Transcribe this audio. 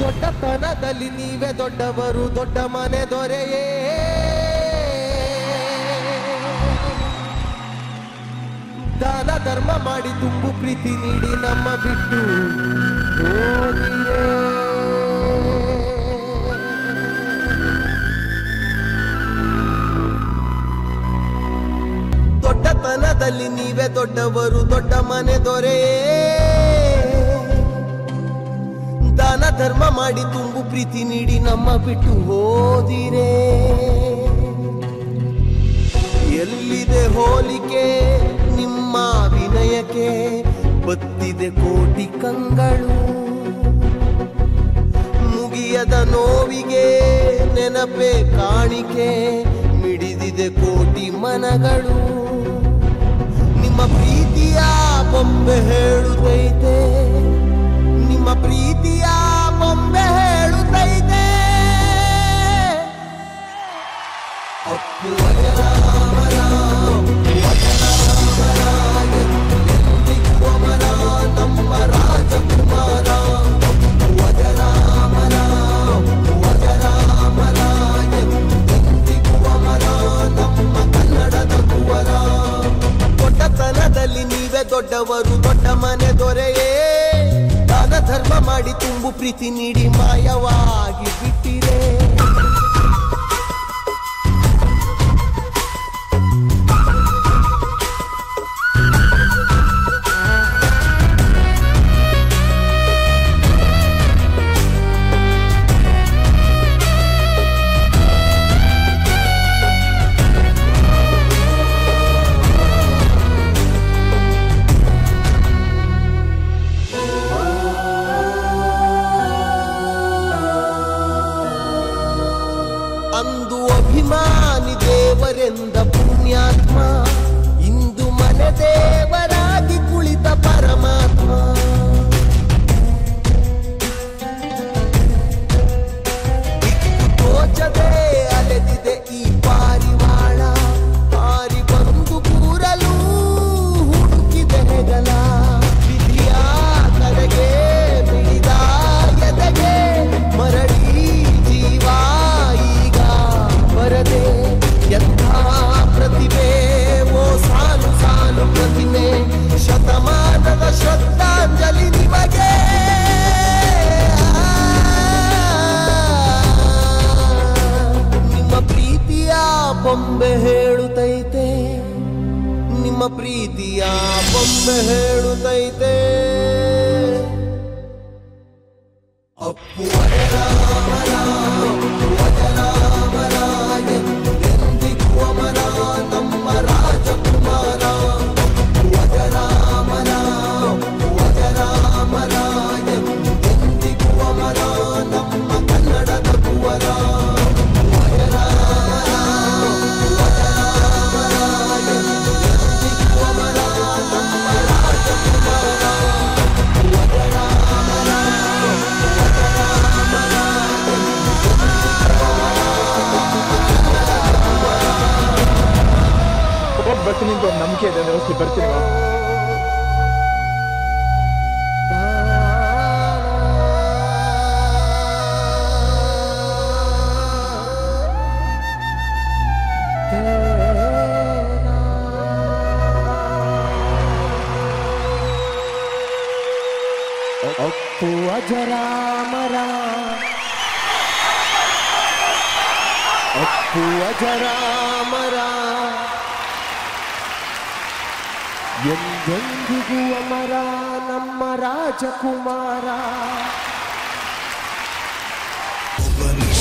ದೊಡ್ಡತನದಲ್ಲಿ ನೀವೇ ದೊಡ್ಡವರು ದೊಡ್ಡ ಮನೆ ದೊರೆಯೇ ದಾನ ಧರ್ಮ ಮಾಡಿ ತುಂಬು ಪ್ರೀತಿ ನೀಡಿ ನಮ್ಮ ಬಿಟ್ಟು ಹೋದಿರೇ. ದೊಡ್ಡತನದಲ್ಲಿ ನೀವೇ ದೊಡ್ಡವರು ದೊಡ್ಡ ಮನೆ ದೊರೆಯೇ ದಾನ ಧರ್ಮ ಮಾಡಿ ತುಂಬು ಪ್ರೀತಿ ನೀಡಿ ನಮ್ಮ ಬಿಟ್ಟು ಹೋದಿರೇ ಎಲ್ಲಿದೆ ಹೋಲಿಕೆ ನಿಮ್ಮ ವಿನಯಕ್ಕೆ ಬತ್ತಿದೆ ಕೋಟಿ ಕಂಗಳು ಮುಗಿಯದ ನೋವಿಗೆ ನೆನಪೆ ಕಾಣಿಕೆ ಮಿಡಿದಿದೆ ಕೋಟಿ ಮನಗಳು ನಿಮ್ಮ ಪ್ರೀತಿಯ ಬೊಂಬೆ ಹೇಳುತ್ತೈತೆ ನಿಮ್ಮ ಪ್ರೀತಿಯ ಬೊಂಬೆ ಹೇಳುತ್ತೈತೆ ಅಪ್ಪು ಅಜರಾಮರ, ಅಜರಾಮರ, ಎಂದೆಂದಿಗೂ ಅಮರ ನಮ್ಮ ರಾಜಕುಮಾರ ಅಪ್ಪು ಅಜರಾಮರ, ಅಜರಾಮರ, ಎಂದೆಂದಿಗೂ ಅಮರ ನಮ್ಮ ಕನ್ನಡದ ಕುವರ ದೊಡ್ಡತನದಲ್ಲಿ ನೀವೇ ದೊಡ್ಡವರು ದೊಡ್ಡ ಮನೆ ದೊರೆಯೇ ದಾನ ಧರ್ಮ ಮಾಡಿ ತುಂಬು ಪ್ರೀತಿ ನೀಡಿ ಮಾಯವಾಗಿ ಬಿಟ್ಟಿರೆ ಅಂದು ಅಭಿಮಾನಿ ದೇವರೆಂದ ಪುಣ್ಯಾತ್ಮ ಇಂದು ಮನೆ ದೇವರಾಗಿ ಕುಳಿತ ಪರಮಾತ್ಮ ದಿಕ್ಕು ತೋಚದೆ ಅಲೆದಿದೆ ಈ ಪಾರಿವಾಳ ಪಾರಿ ಬಂದು ಕೂರಲು ಹುಡುಕಿದೆ ಹೆಗಲ ವಿಧಿಯ ಕರೆಗೆ ಮಿಡಿದ ಎದೆಗೆ ಮರಳಿ ಜೀವ ಈಗ ಬರದೆ ಎಂಥ ಪ್ರತಿಭೆ ಓ ಸಾಲು ಸಾಲು ಪ್ರತಿಮೆ ಶತಮಾನದ ಶ್ರದ್ಧಾಂಜಲಿ ನಿಮಗೆ ನಿಮ್ಮ ಪ್ರೀತಿಯ ಬೊಂಬೆ ಹೇಳುತ್ತೈತೆ ನಿಮ್ಮ ಪ್ರೀತಿಯ ಬೊಂಬೆ ಹೇಳುತ್ತೈತೆ ಅಪ್ಪು ಅಜರಾಮರ, ಅಜರಾಮರ, ಎಂದೆಂದಿಗೂ ಅಮರ ನಮ್ಮ ರಾಜಕುಮಾರ ಅಪ್ಪು ಅಜರಾಮರ, ಅಜರಾಮರ, ಎಂದೆಂದಿಗೂ ಅಮರ ನಮ್ಮ ಕನ್ನಡದ ಕುವರ ಹೋಗಿ ಬರ್ತೀನಿ ಅಂತ ಒಂದು ನಂಬಿಕೆ ಇದೆ ಅಂದ್ರೆ ಬರ್ತೀನಿ ಬಾ. ಅಪ್ಪು ಅಜರಾಮರ ಅಪ್ಪು ಅಜರಾಮರ ಎಂದೆಂದಿಗೂ ಅಮರ ನಮ್ಮ ರಾಜಕುಮಾರ ಒಬ್ಬ ನಿಜ